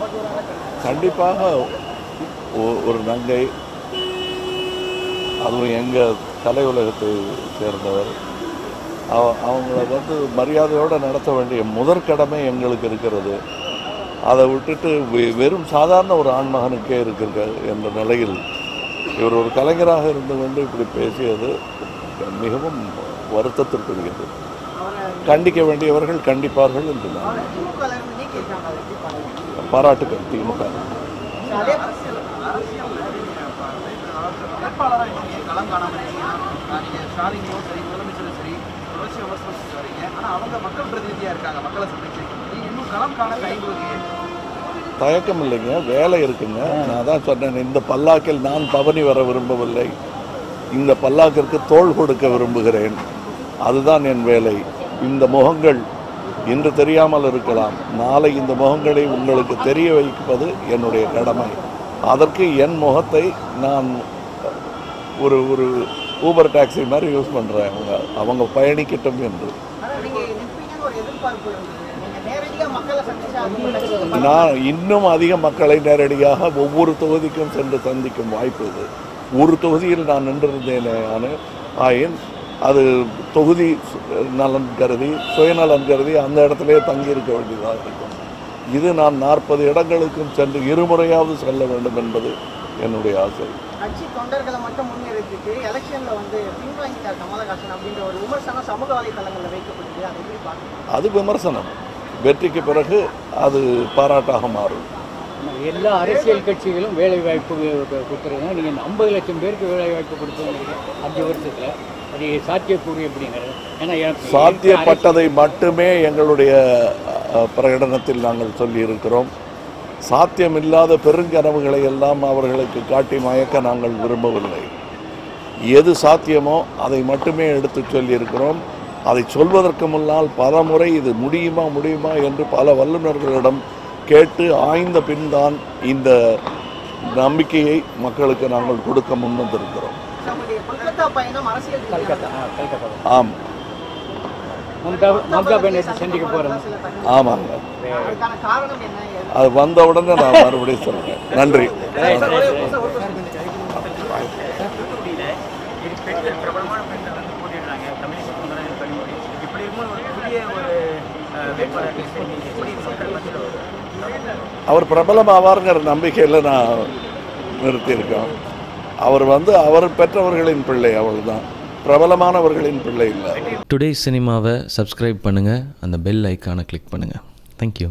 கண்டிப்பாக ஒ- ஒரு நங்கை அதுவும் எங்கள் கலை உலகத்தை சேர்ந்தவர் அவ- அவங்கள வந்து மரியாதையோடு நடத்த வேண்டிய முதற்கடமை எங்களுக்கு இருக்கிறது அதை விட்டுட்டு வெ- வெறும் சாதாரண ஒரு ஆண்மகனுக்கே இருக்கிற என்ற நிலையில் இவர் ஒரு கலைஞராக இருந்து கொண்டு இப்படி பேசியது மிகவும் வருத்தத்திற்குரியது கண்டிக்க வேண்டியவர்கள் கண்டிப்பார்கள் என்று நான் திமுகல இருந்து நீக்கியிருக்காங்க அதை எப்படி பாருங்க பாராட்டுக்கள் திமுக அதே வேட்பாளராக நீங்கள் களம் காணாம இருக்கீங்க நீங்கள் ஸ்டாலினையும் சரி முதலமைச்சரும் சரி தொடர்ச்சி விமர்சனம் செஞ்சு வரீங்க ஆனால் அவங்க மக்கள் பிரதிநிதியாக இருக்காங்க மக்களை சந்திச்சு நீங்கள் இன்னும் களம் காண தயங்குவீங்க தயக்கம் இல்லைங்க வேலை இருக்குங்க நான் தான் சொன்னேன் இந்த பல்லாக்கில் நான் பவனி வர விரும்பவில்லை இந்த பல்லாக்கிற்கு தோள் கொடுக்க விரும்புகிறேன் அதுதான் என் வேலை இந்த முகங்கள் இன்று தெரியாமல் இருக்கலாம் நாளை இந்த முகங்களை உங்களுக்கு தெரிய வைப்பது என்னுடைய கடமை அதற்கு என் முகத்தை நான் ஒரு ஒரு ஊபர் டாக்ஸி மாதிரி யூஸ் பண்ணுறேன் அவங்க அவங்க பயணிக்கட்டும் என்று ஆனால் நீங்கள் நிற்பீங்கன்னு ஒரு எதிர்பார்ப்பு இருந்தது நீங்கள் நேரடியாக மக்களை சந்திச்சா அது நான் இன்னும் அதிக மக்களை நேரடியாக ஒவ்வொரு தொகுதிக்கும் சென்று சந்திக்கும் வாய்ப்பு இது ஒரு தொகுதியில் நான் நின்றிருந்தேனே நான் ஆயின் அது தொகுதி சு- நலன் கருதி சுயநலன் கருதி அந்த இடத்திலே தங்கி இருக்க வேண்டியதாக இருக்கும் இது நான் நாற்பது இடங்களுக்கும் சென்று இருமுறையாவது செல்ல வேண்டும் என்பது என்னுடைய ஆசை கட்சி தொண்டர்களை மட்டும் முன்னிறுத்திட்டு எலெக்ஷன்ல வந்து பின்வாங்கிட்டார் கமலஹாசன் அப்படின்ற ஒரு விமர்சனம் சமூக வலைதளங்களில் வைக்கப்படுது அதை எப்படி பார்க்கணும் அது விமர்சனம் வெற்றிக்கு பிறகு அது பாராட்டாக மாறும் எல்லா அரசியல் கட்சிகளும் வேலை வாய்ப்பு கொடுத்துருங்க நீங்கள் ஐம்பது லட்சம் பேருக்கு வேலை வாய்ப்பு கொடுத்துருங்க அஞ்சு வருஷத்தில் அது சாத்தியக்கூறு எப்படிங்கிறது ஏன்னா எனக்கு சாத்தியப்பட்டதை மட்டுமே எங்களுடைய அஹ், பிரகடனத்தில் நாங்கள் சொல்லியிருக்கிறோம் சாத்தியமில்லாத பெருங்கனவுகளை எல்லாம் அவர்களுக்கு காட்டி மயக்க நாங்கள் விரும்பவில்லை எது சாத்தியமோ அதை மட்டுமே எடுத்துச் சொல்லியிருக்கிறோம் அதை சொல்வதற்கு முன்னால் பல முறை இது முடியுமா முடியுமா என்று பல வல்லுநர்களிடம் கேட்டு ஆய்ந்த பின்தான் இந்த நம்பிக்கையை மக்களுக்கு நாங்கள் கொடுக்க முன்வந்திருக்கிறோம் நம்முடைய கொல்கத்தா பயணம் அரசியல் ரீதியான கல்கத்தா ஆ, கல்கத்தா ஆம் மம்தா மம்தா பானர்ஜி சந்திக்க போகிறோம் சில தகவல். ஆமாங்க அதுக்கான காரணம் என்ன எது? அது வந்த உடனே நான் மறுபடியும் சொல்றேன் நன்றி பெண்கள் பிரபலமான பெண்கள் வந்து போட்டிடுறாங்க தமிழிசை சுந்தரன் கனிமொழி இப்படி இருக்கும் ஒரு புதிய ஒரு வேட்பாளர் எப்படி மக்கள் மத்தியில் அவர் பிரபலம் ஆவாருங்கிற நம்பிக்கையில் நான் நிறுத்தியிருக்கோம் அவர் வந்து அவர் பெற்றவர்களின் பிள்ளை அவ்வளவுதான் பிரபலமானவர்களின் பிள்ளை இல்லை டுடே சினிமாவை சப்ஸ்கிரைப் பண்ணுங்கள் அந்த பெல் ஐக்கானை கிளிக் பண்ணுங்கள் தேங்க்யூ